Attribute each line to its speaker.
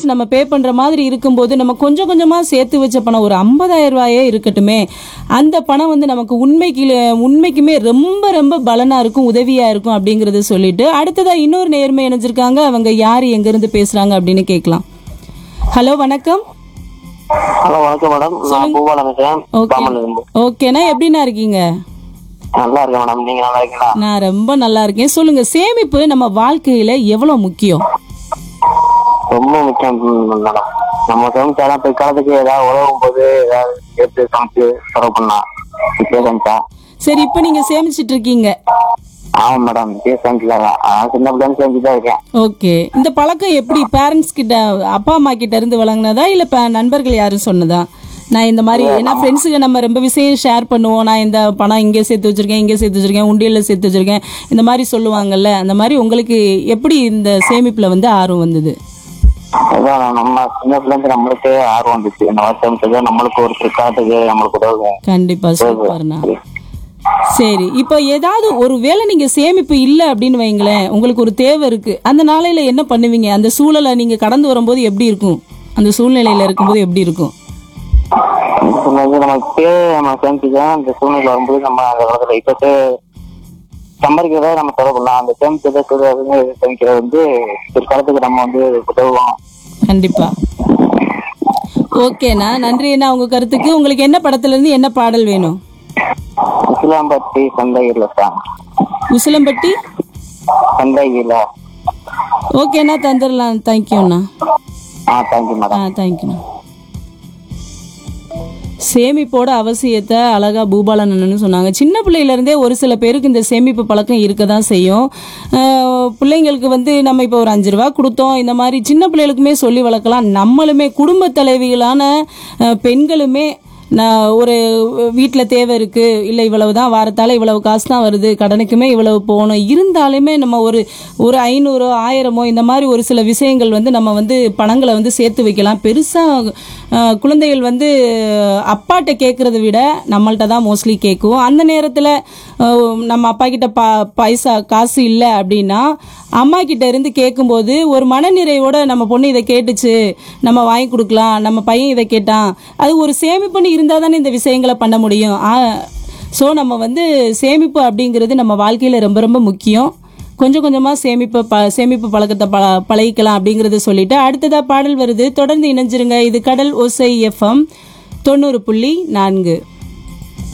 Speaker 1: நம்ம பே பண்ற மாதிரி இருக்கும்போது நம்ம கொஞ்சம் கொஞ்சமா சேர்த்து வச்ச பணம் ஒரு 50000 ரூபாயே இருக்கட்டுமே அந்த பணம் வந்து நமக்கு உண்மைக்கு உண்மைக்குமே ரொம்ப ரொம்ப பலனா இருக்கும் உதவியா இருக்கும் அப்படிங்கறத சொல்லிட்டு அடுத்ததா இன்னொரு நேர்மை இணைஞ்சிருக்காங்க அவங்க யாரு எங்க இருந்து பேசுறாங்க அப்படின்னு கேட்கலாம் ஹலோ வணக்கம்
Speaker 2: ஹலோ வணக்கம் மேடம் நான் பூபாலம் பேசுறேன்
Speaker 1: ஓகே
Speaker 2: பாமன்ல இருந்து
Speaker 1: ஓகேண்ணா எப்படிண்ணா இருக்கீங்க
Speaker 2: நல்லா இருக்கேன் மேடம் நீங்க நல்லா இருக்கீங்களா
Speaker 1: நான் ரொம்ப நல்லா இருக்கேன் சொல்லுங்க சேமிப்பு நம்ம வாழ்க்கையில எவ்வளவு முக்கியம்
Speaker 2: ரொம்ப முக்கியம் மேடம் நம்ம சமைச்சாலும் பிற்காலத்துக்கு ஏதாவது உதவும் போது ஏதாவது சேர்த்து சமைச்சு செலவு பண்ணலாம் இப்பயே சமைச்சா
Speaker 1: சரி இப்போ நீங்க சேமிச்சிட்டு இருக்கீங்க
Speaker 2: ஆமா மேடம் இப்பயே சமைக்கலாம் அதான் சின்ன பிள்ளைங்க செஞ்சு தான் இருக்கேன்
Speaker 1: ஓகே இந்த பழக்கம் எப்படி பேரண்ட்ஸ் கிட்ட அப்பா அம்மா கிட்ட இருந்து வழங்கினதா இல்ல ப- நண்பர்கள் யாரும் சொன்னதா நான் இந்த மாதிரி ஏன்னா ஃப்ரெண்ட்ஸுக்கு நம்ம ரொம்ப விஷயம் ஷேர் பண்ணுவோம் நான் இந்த பணம் இங்கே சேர்த்து வச்சிருக்கேன் இங்கே சேர்த்து வச்சிருக்கேன் உண்டியல்ல சேர்த்து வச்சிருக்கேன் இந்த மாதிரி சொல்லுவாங்கல்ல அந்த மாதிரி உங்களுக்கு எப்படி இந்த சேமிப்புல வந்து ஆர்வம் வந்தது
Speaker 2: அதான் நம்ம சின்ன பிள்ளைங்க நம்மளுக்கே ஆர்வம் வந்துச்சு இந்த மாதிரி சமைச்சது நம்மளுக்கு ஒரு பிற்காலத்துக்கு நம்மளுக்கு உதவும்
Speaker 1: கண்டிப்பா சூப்பர்ண்ணா சரி இப்போ ஏதாவது ஒரு வேளை நீங்க சேமிப்பு இல்லை அப்படின்னு வைங்களேன் உங்களுக்கு ஒரு தேவை இருக்கு அந்த நாளையில என்ன பண்ணுவீங்க அந்த சூழலை நீங்க கடந்து வரும்போது எப்படி இருக்கும் அந்த சூழ்நிலையில இருக்கும்போது எப்படி இருக்கும்
Speaker 2: சொன்னது நம்ம இப்பயே நம்ம சேமிச்சுதான் இந்த சூழ்நிலை வரும்போது நம்ம அந்த காலத்துல இப்பத்தே சம்பாதிக்கிறத நம்ம செலவு பண்ணலாம் அந்த சேமிச்சதை சொல்றது சேமிக்கிறது வந்து பிற்காலத்துக்கு நம்ம வந்து உதவும்
Speaker 1: கண்டிப்பா ஓகேண்ணா நன்றி அண்ணா உங்க கருத்துக்கு உங்களுக்கு என்ன படத்துல இருந்து என்ன பாடல் வேணும்
Speaker 2: இஸ்லாம்பட்டி சந்தையில தான்
Speaker 1: உசிலம்பட்டி
Speaker 2: சந்தையில
Speaker 1: ஓகேண்ணா தந்துடலாம் தேங்க்யூண்ணா
Speaker 2: ஆ தேங்க்யூ
Speaker 1: ஆ
Speaker 2: மேடம்
Speaker 1: தேங்க்யூண்ணா சேமிப்போட அவசியத்தை அழகா பூபாலன் அண்ணன்னு சொன்னாங்க சின்ன பிள்ளையில இருந்தே ஒரு சில பேருக்கு இந்த சேமிப்பு பழக்கம் இருக்க தான் செய்யும் அஹ் பிள்ளைங்களுக்கு வந்து நம்ம இப்போ ஒரு அஞ்சு ரூபா கொடுத்தோம் இந்த மாதிரி சின்ன பிள்ளைகளுக்குமே சொல்லி வளர்க்கலாம் நம்மளுமே குடும்ப தலைவிகளான அஹ், பெண்களுமே நான் ஒரு வீட்டில் தேவை இருக்கு இல்லை இவ்வளவு தான் வாரத்தால் இவ்வளவு காசு தான் வருது கடனுக்குமே இவ்வளவு போகணும் இருந்தாலுமே நம்ம ஒரு ஒரு ஐநூறோ ஆயிரமோ இந்த மாதிரி ஒரு சில விஷயங்கள் வந்து நம்ம வந்து பணங்களை வந்து சேர்த்து வைக்கலாம் பெருசாக குழந்தைகள் வந்து அப்பாட்ட கேட்குறத விட நம்மள்ட்ட தான் மோஸ்ட்லி கேட்கும் அந்த நேரத்தில் நம்ம அப்பா கிட்ட பா பைசா காசு இல்லை அப்படின்னா அம்மா கிட்ட இருந்து கேட்கும்போது ஒரு மனநிறைவோட நம்ம பொண்ணு இதை கேட்டுச்சு நம்ம வாங்கி கொடுக்கலாம் நம்ம பையன் இதை கேட்டான் அது ஒரு சேமிப்புன்னு இருந்தால் தானே இந்த விஷயங்களை பண்ண முடியும் ஸோ நம்ம வந்து சேமிப்பு அப்படிங்கிறது நம்ம வாழ்க்கையில் ரொம்ப ரொம்ப முக்கியம் கொஞ்சம் கொஞ்சமாக சேமிப்பு ப சேமிப்பு பழக்கத்தை ப பழகிக்கலாம் அப்படிங்கிறத சொல்லிட்டு அடுத்ததாக பாடல் வருது தொடர்ந்து இணைஞ்சிருங்க இது கடல் ஓசை எஃப்எம் தொண்ணூறு புள்ளி நான்கு